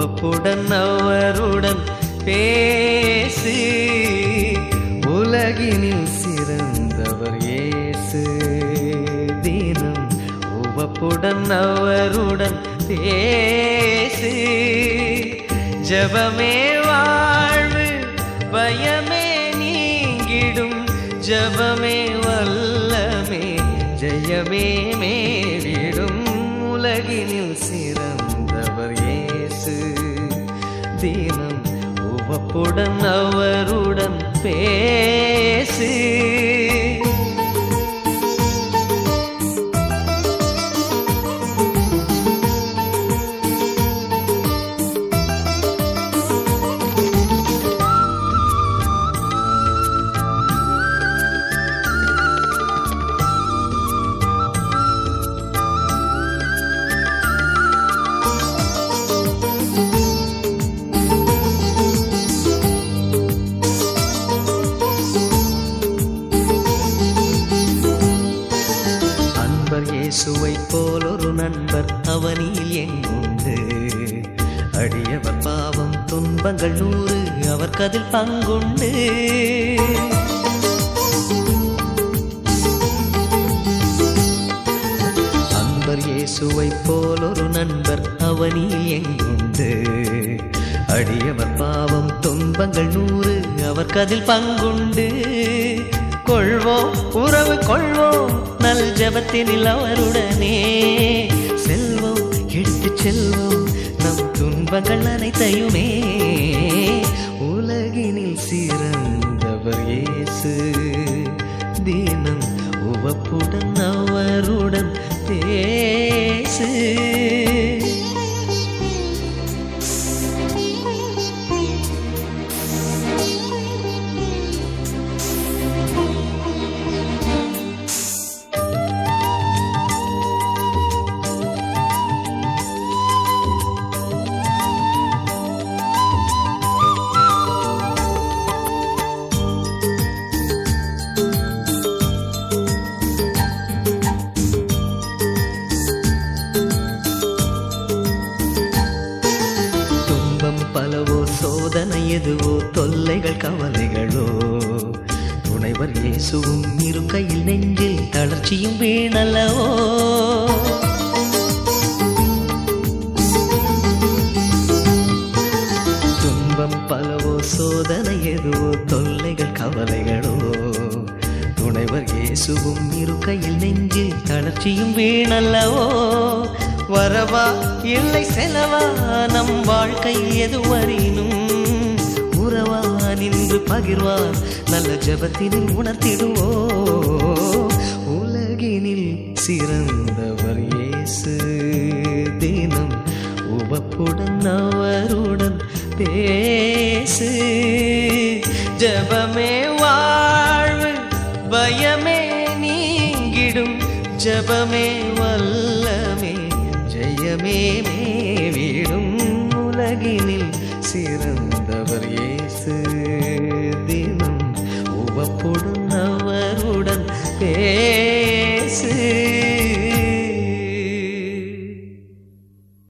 உவப்புடன் அவருடன் பேசு உலகினில் சிறந்தவர் இயேசு தினம் உவப்புடன் அவருடன் பேசு ஜபமே வாழ்வு பயமே நீங்கிடும் ஜபமே வல்லமே ஜெயமே மேலிடும் உலகினில் சிறந்தவர் இயேசு தினம் உவப்புடன் அவருடன் பேசு அன்பர் இயேசுவை போல் ஒரு நண்பர் அவனில் எங்குண்டு அடியவர் பாவம் துன்பங்கள் நூறு அவர் கதில் பங்குண்டு அன்பர் இயேசுவை போல் ஒரு நண்பர் அவனில் எங்குண்டு அடியவர் பாவம் துன்பங்கள் நூறு அவர் கதில் பங்குண்டு கொள்வோம் உறவு கொள்வோம் நல் ஜபத்தினில் அவருடனே செல்வோம் எடுத்து செல்வோம் நம் துன்பங்கள் அனைத்தையுமே உலகினில் சிறந்தவர் இயேசு தினம் உவப்புடன் அவருடன் பேசு துன்பம் பலவோ சோதனை எதுவோ தொல்லைகள் கவலைகளோ துணைவர் இயேசுவும் இருக்கையில் நெஞ்சில் தளர்ச்சியும் வீணல்லவோ துன்பம் பலவோ சோதனை எதுவோ தொல்லைகள் கவலைகளோ துணைவர் இயேசுவும் இருக்கையில் நெஞ்சில் தளர்ச்சியும் வீணல்லவோ வரவா இல்லை செலவா நம் வாழ்க்கையில் எதுவரினும் உறவா நின்று பகிர்வார் நல்ல ஜபத்தினில் உணர்த்திடுவோ உலகினில் சிறந்தவர் இயேசு தினம் உவப்புடன் அவருடன் பேசு ஜபமே வாழ்வு பயமே நீங்கிடும் ஜபமே வல்லமே ஜெயமே மேவிடும் உலகினில் சிறந்த